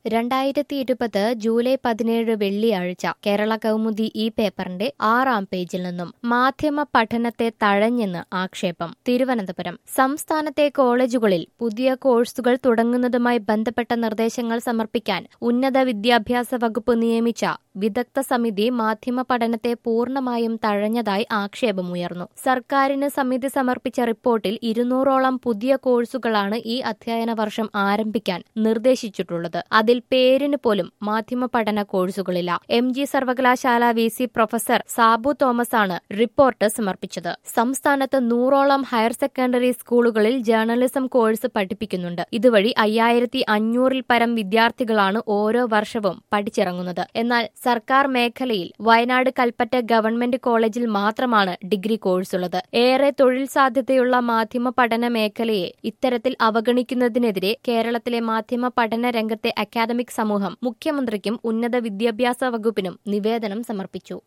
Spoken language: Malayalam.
രണ്ടായിരത്തി ഇരുപത് ജൂലൈ പതിനേഴ് വെള്ളിയാഴ്ച കേരള കൗമുദി ഈ പേപ്പറിന്റെ ആറാം പേജിൽ നിന്നും മാധ്യമ പഠനത്തെ തഴഞ്ഞെന്ന് ആക്ഷേപം തിരുവനന്തപുരം സംസ്ഥാനത്തെ കോളേജുകളിൽ പുതിയ കോഴ്സുകൾ തുടങ്ങുന്നതുമായി ബന്ധപ്പെട്ട നിർദ്ദേശങ്ങൾ സമർപ്പിക്കാൻ ഉന്നത വിദ്യാഭ്യാസ വകുപ്പ് നിയമിച്ച വിദഗ്ധ സമിതി മാധ്യമ പഠനത്തെ പൂർണ്ണമായും തഴഞ്ഞതായി ആക്ഷേപമുയർന്നു സർക്കാരിന് സമിതി സമർപ്പിച്ച റിപ്പോർട്ടിൽ ഇരുന്നൂറോളം പുതിയ കോഴ്സുകളാണ് ഈ അധ്യയന വർഷം ആരംഭിക്കാൻ നിർദ്ദേശിച്ചിട്ടുള്ളത് അതിൽ പേരിന് പോലും മാധ്യമ പഠന കോഴ്സുകളില്ല എം ജി സർവകലാശാല V C professor Sabu Thomas ആണ് റിപ്പോർട്ട് സമർപ്പിച്ചത് സംസ്ഥാനത്ത് നൂറോളം ഹയർ സെക്കൻഡറി സ്കൂളുകളിൽ ജേർണലിസം കോഴ്സ് പഠിപ്പിക്കുന്നുണ്ട് ഇതുവഴി അയ്യായിരത്തി അഞ്ഞൂറിൽ പരം വിദ്യാർത്ഥികളാണ് ഓരോ വർഷവും പഠിച്ചിറങ്ങുന്നത് എന്നാൽ സർക്കാർ മേഖലയിൽ വയനാട് കൽപ്പറ്റ ഗവൺമെന്റ് കോളേജിൽ മാത്രമാണ് ഡിഗ്രി കോഴ്സുള്ളത് ഏറെ തൊഴിൽ സാധ്യതയുള്ള മാധ്യമ പഠന മേഖലയെ ഇത്തരത്തിൽ അവഗണിക്കുന്നതിനെതിരെ കേരളത്തിലെ മാധ്യമ പഠന രംഗത്തെ അക്കാദമിക് സമൂഹം മുഖ്യമന്ത്രിക്കും ഉന്നത വിദ്യാഭ്യാസ വകുപ്പിനും നിവേദനം സമർപ്പിച്ചു